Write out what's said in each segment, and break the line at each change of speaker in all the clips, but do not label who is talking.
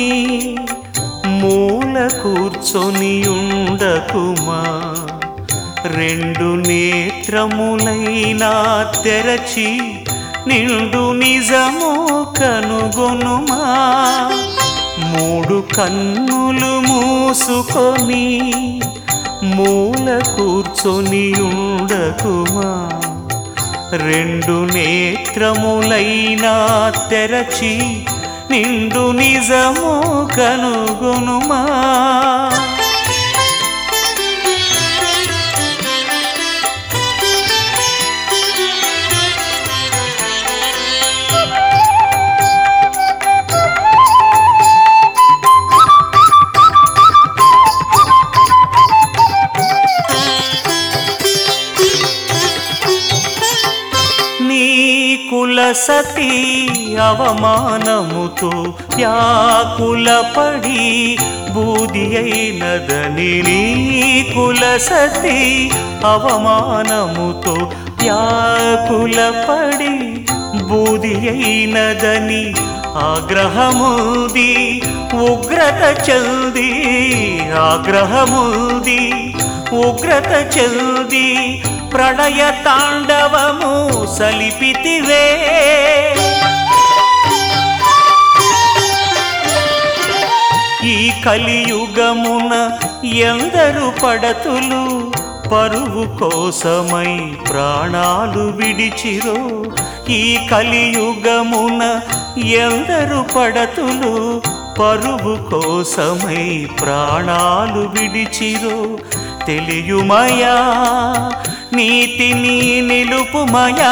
మూల కూర్చొని ఉండకుమా రెండు నేత్రములైనా తెరచి నిండు నిజము కనుగొనుమా మూడు కన్నులు మూసుకొని మూల కూర్చొని ఉండకుమా రెండు నేత్రములైనా తెరచి నిండు నిజము కనుగొనుమా నీ కుల సతీ అవమానముతో వ్యాకులపడి బూది అయినదని నీ కుల సతీ అవమానముతో వ్యాకులపడి బూది అయినదని ఆగ్రహముది ఉగ్రత చల్ది ఆగ్రహముది ఉగ్రత చల్ది ప్రళయ తాండవము సలిపితివే ఈ కలియుగమున ఎందరు పడతులు పరువు కోసమై ప్రాణాలు విడిచిరో ఈ కలియుగమున ఎందరు పడతులు పరువు కోసమై ప్రాణాలు విడిచిరో తెలియుమయా నీతిని నిలుపుమయా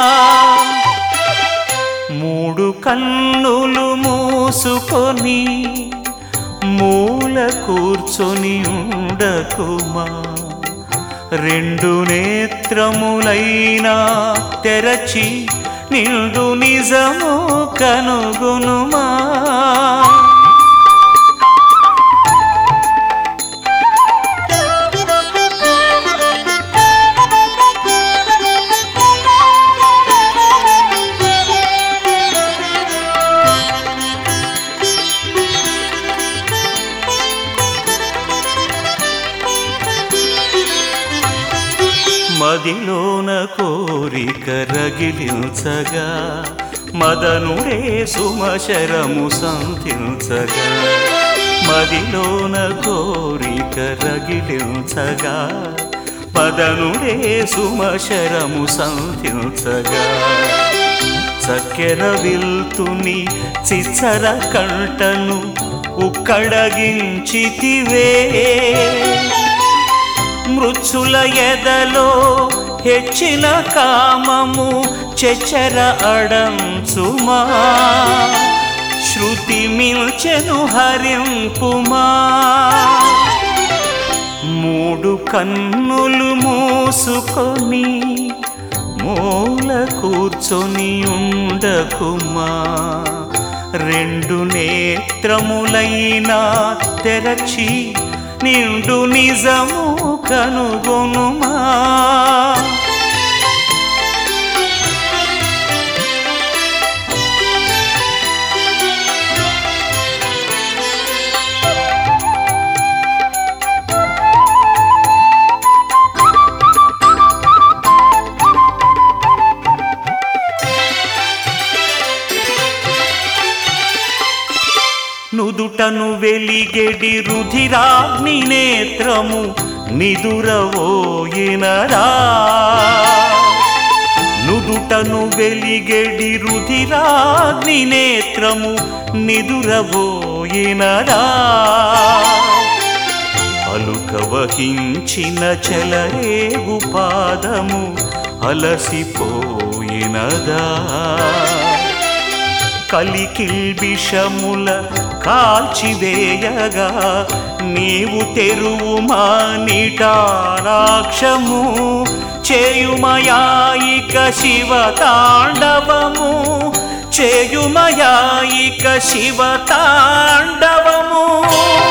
మూడు కన్నులు మూసుకొని మూల కూర్చొని ఉండకుమా రెండు నేత్రములైనా తెరచి నిండు నిజము కనుగొనుమా మదిలోన కోరిక రగిలించగా మదనుడే సుమశరము సంధించగా మదిలోన కోరిక రగిలించగా మదనుడే సుమశరము సంధించగా చక్కెర విల్తుని చిచ్చర కంటను ఉక్కడగించితివే మృత్యుల ఎదలో హెచ్చిన కామము చెచ్చర అడంచుమా శృతి మిల్చెను హరింపుమా మూడు కన్నులు మూసుకొని మూల కూర్చొని ఉండకుమా రెండు నేత్రములైనా తెరచి నిండు నిజము కనుగొనుమా నుదుటను వెలిగెడి రుధిరాగ్ని నేత్రము నిదురవోయినరా నుదుటను వెలిగెడి రుధిరాగ్ని నేత్రము నిదురవోయినరా అలుక వహించిన చెలరేగు పాదము అలసిపోయినదా కలికిల్బిషముల కాల్చివేయగా నీవు తెరువు మానిటారాక్షము చేయుమయాయిక శివ తాండవము చేయుమయాయిక శివ తాండవము